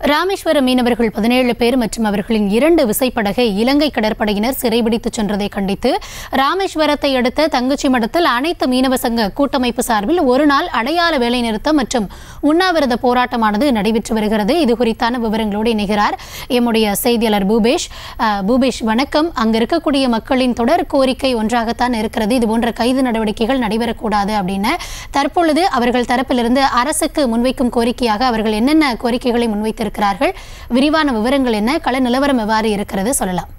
ராமேஸ்வரம் மீனவர்கள் பதினேழு பேர் மற்றும் அவர்களின் இரண்டு விசைப்படகை இலங்கை கடற்படையினர் சிறைபிடித்துச் சென்றதை கண்டித்து ராமேஸ்வரத்தை அடுத்த தங்கச்சி மடத்தில் அனைத்து மீனவ சங்க கூட்டமைப்பு சார்பில் ஒரு நாள் அடையாள வேலைநிறுத்தம் மற்றும் உண்ணாவிரத போராட்டமானது நடைபெற்று வருகிறது இது குறித்தான விவரங்களோடு இணைகிறார் எம்முடைய செய்தியாளர் பூபேஷ் அஹ், பூபேஷ் வணக்கம் அங்க இருக்கக்கூடிய மக்களின் தொடர் கோரிக்கை ஒன்றாகத்தான் இருக்கிறது இது போன்ற கைது நடவடிக்கைகள் நடைபெறக்கூடாது அப்படின்னு தற்பொழுது அவர்கள் தரப்பிலிருந்து அரசுக்கு முன்வைக்கும் கோரிக்கையாக அவர்கள் என்னென்ன கோரிக்கைகளை முன்வைத்திருக்கிறார்கள் விரிவான விவரங்கள் என்ன கள நிலவரம் எவ்வாறு இருக்கிறது சொல்லலாம்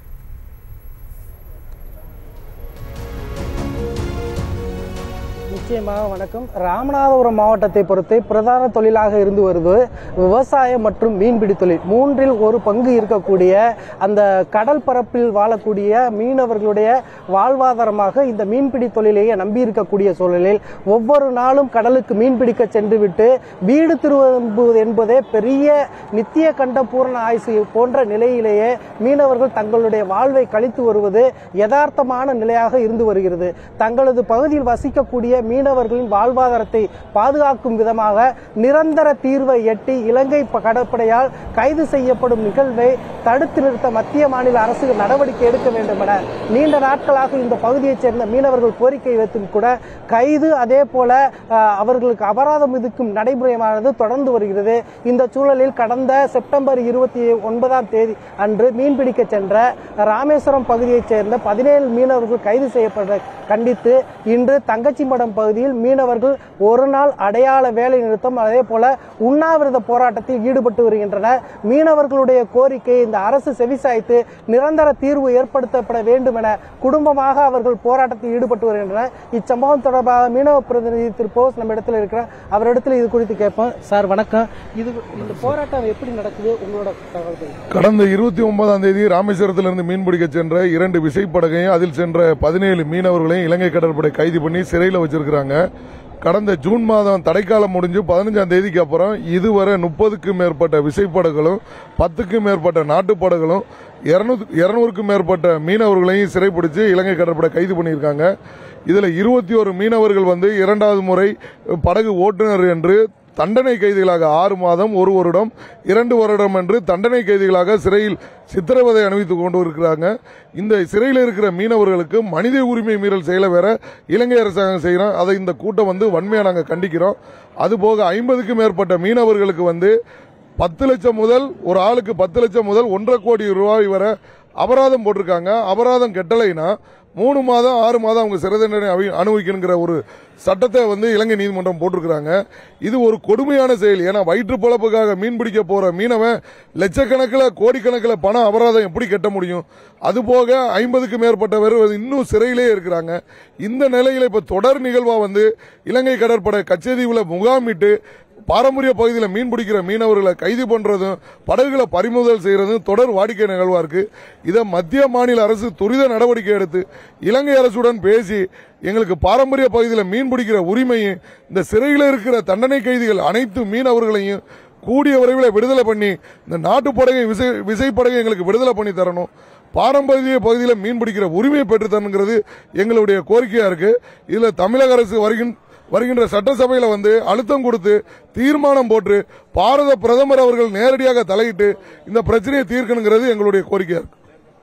நிச்சயமாக வணக்கம் ராமநாதபுரம் மாவட்டத்தை பொறுத்து பிரதான தொழிலாக இருந்து வருவது விவசாயம் மற்றும் மீன்பிடி தொழில் மூன்றில் ஒரு பங்கு இருக்கக்கூடிய அந்த கடல் பரப்பில் வாழக்கூடிய மீனவர்களுடைய வாழ்வாதாரமாக இந்த மீன்பிடி தொழிலையே நம்பி இருக்கக்கூடிய சூழலில் ஒவ்வொரு நாளும் கடலுக்கு மீன்பிடிக்க சென்றுவிட்டு வீடு திரும்புவது என்பதே பெரிய நித்திய கண்ட பூரண ஆயுசு போன்ற நிலையிலேயே மீனவர்கள் தங்களுடைய வாழ்வை கழித்து வருவது யதார்த்தமான நிலையாக இருந்து வருகிறது தங்களது பகுதியில் வசிக்கக்கூடிய மீனவர்களின் வாழ்வாதாரத்தை பாதுகாக்கும் விதமாக நிரந்தர தீர்வை எட்டி இலங்கை ப- கடற்படையால் கைது செய்யப்படும் நிகழ்வை தடுத்து நிறுத்த மத்திய மாநில அரசுகள் நடவடிக்கை எடுக்க வேண்டும் என நீண்ட நாட்களாக இந்த பகுதியைச் சேர்ந்த மீனவர்கள் கோரிக்கை வைத்தும் கூட கைது அதே போல அஹ், அவர்களுக்கு அபராதம் விதிக்கும் நடைமுறையானது தொடர்ந்து வருகிறது இந்த சூழலில் கடந்த செப்டம்பர் இருபத்தி ஒன்பதாம் தேதி அன்று மீன்பிடிக்க சென்ற ராமேஸ்வரம் பகுதியைச் சேர்ந்த பதினேழு மீனவர்கள் கைது செய்யப்பட்ட கண்டித்து இன்று தங்கச்சிமடம் பகுதியில் மீனவர்கள் ஒரு நாள் அடையாள வேலை நிறுத்தம் அதே போல உண்ணாவிரத போராட்டத்தில் ஈடுபட்டு வருகின்றனர் மீனவர்களுடைய கோரிக்கையை இந்த அரசு செவிசாய்த்து நிரந்தர தீர்வு ஏற்படுத்தப்பட வேண்டும் என குடும்பமாக அவர்கள் போராட்டத்தில் ஈடுபட்டு வருகின்றனர் இச்சம்பவம் தொடர்பாக மீனவ பிரதிநிதி திரு போஸ் நம்ம இடத்துல இருக்கிறார் அவரிடத்தில் இது குறித்து கேட்போம் சார் வணக்கம் இது இந்த போராட்டம் எப்படி நடக்குது உங்களோட தகவல்கள் கடந்த இருபத்தி ஒன்பதாம் தேதி ராமேஸ்வரத்திலிருந்து மீன்பிடிக்க சென்ற இரண்டு விசைப்படகையும் அதில் சென்ற பதினேழு மீனவர்களையும் இலங்கை கடற்படை கைது பண்ணி சிறையில் வச்சிருக்கிறாங்க கடந்த ஜூன் மாதம் தடைக்காலம் முடிஞ்சு பதினஞ்சாம் தேதிக்கு அப்புறம் இதுவரை முப்பதுக்கும் மேற்பட்ட விசைப்படகுகளும் பத்துக்கும் மேற்பட்ட நாட்டுப்படகுகளும் இருநூறுக்கும் மேற்பட்ட மீனவர்களையும் சிறைப்பிடிச்சு இலங்கை கடற்படை கைது பண்ணியிருக்காங்க இதில் இருபத்தி ஒரு மீனவர்கள் வந்து இரண்டாவது முறை படகு ஓட்டுநர் என்று தண்டனை கைதிகளாக ஆறு மாதம் ஒரு வருடம் இரண்டு வருடம் என்று தண்டனை கைதிகளாக சிறையில் சித்திரவதை அணிவித்துக் கொண்டு இருக்கிறாங்க இந்த சிறையில் இருக்கிற மீனவர்களுக்கு மனித உரிமை மீறல் செயலை வேற இலங்கை அரசாங்கம் செய்கிறோம் அதை இந்த கூட்டம் வந்து வன்மையாக நாங்கள் கண்டிக்கிறோம் அதுபோக ஐம்பதுக்கும் மேற்பட்ட மீனவர்களுக்கு வந்து பத்து லட்சம் முதல் ஒரு ஆளுக்கு பத்து லட்சம் முதல் ஒன்றரை கோடி ரூபாய் வரை அபராதம் போட்டிருக்காங்க அபராதம் கெட்டலைனா மூணு மாதம் ஆறு மாதம் அவங்க சிறை தண்டனை அவி- அனுபவிக்கணுங்கிற ஒரு சட்டத்தை வந்து இலங்கை நீதிமன்றம் போட்டிருக்கிறாங்க இது ஒரு கொடுமையான செயல் ஏன்னா வயிற்று பொழப்புக்காக மீன் பிடிக்க போற மீனவன் லட்சக்கணக்கில் கோடிக்கணக்கில் பணம் அபராதம் எப்படி கட்ட முடியும் அதுபோக ஐம்பதுக்கு மேற்பட்டவர் இன்னும் சிறையிலே இருக்கிறாங்க இந்த நிலையில இப்ப தொடர் நிகழ்வா வந்து இலங்கை கடற்படை கச்சேதீவுல முகாமிட்டு பாரம்பரிய பகுதியில் மீன் பிடிக்கிற மீனவர்களை கைது பண்றதும் படகுகளை பறிமுதல் செய்யறதும் தொடர் வாடிக்கை நிகழ்வா இருக்கு இதை மத்திய மாநில அரசு துரித நடவடிக்கை எடுத்து இலங்கை அரசுடன் பேசி எங்களுக்கு பாரம்பரிய பகுதியில் மீன் பிடிக்கிற உரிமையும் இந்த சிறையில் இருக்கிற தண்டனை கைதிகள் அனைத்து மீனவர்களையும் கூடிய விரைவில் விடுதலை பண்ணி இந்த நாட்டுப்படகை விசை விசைப்படகை எங்களுக்கு விடுதலை பண்ணி தரணும் பாரம்பரிய பகுதியில் மீன் பிடிக்கிற உரிமையை பெற்று தரணுங்கிறது எங்களுடைய கோரிக்கையா இருக்கு இதுல தமிழக அரசு வருகின்ற வருகின்ற சட்டசபையில வந்து அழுத்தம் கொடுத்து தீர்மானம் போட்டு பாரத பிரதமர் அவர்கள் நேரடியாக தலையிட்டு இந்த பிரச்சனையை தீர்க்கணுங்கிறது எங்களுடைய கோரிக்கையா இருக்கு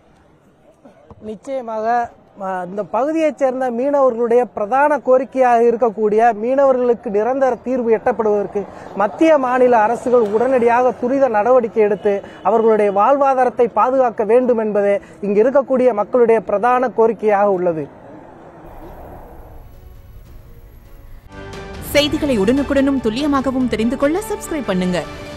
நிச்சயமாக ம, இந்த பகுதியைச் சேர்ந்த மீனவர்களுடைய பிரதான கோரிக்கையாக இருக்கக்கூடிய மீனவர்களுக்கு நிரந்தர தீர்வு எட்டப்படுவதற்கு மத்திய மாநில அரசுகள் உடனடியாக துரித நடவடிக்கை எடுத்து அவர்களுடைய வாழ்வாதாரத்தை பாதுகாக்க வேண்டும் என்பதே இங்கு இருக்கக்கூடிய மக்களுடைய பிரதான கோரிக்கையாக உள்ளது செய்திகளை உடனுக்குடனும் துல்லியமாகவும் தெரிந்து கொள்ள சப்ஸ்கிரைப் பண்ணுங்க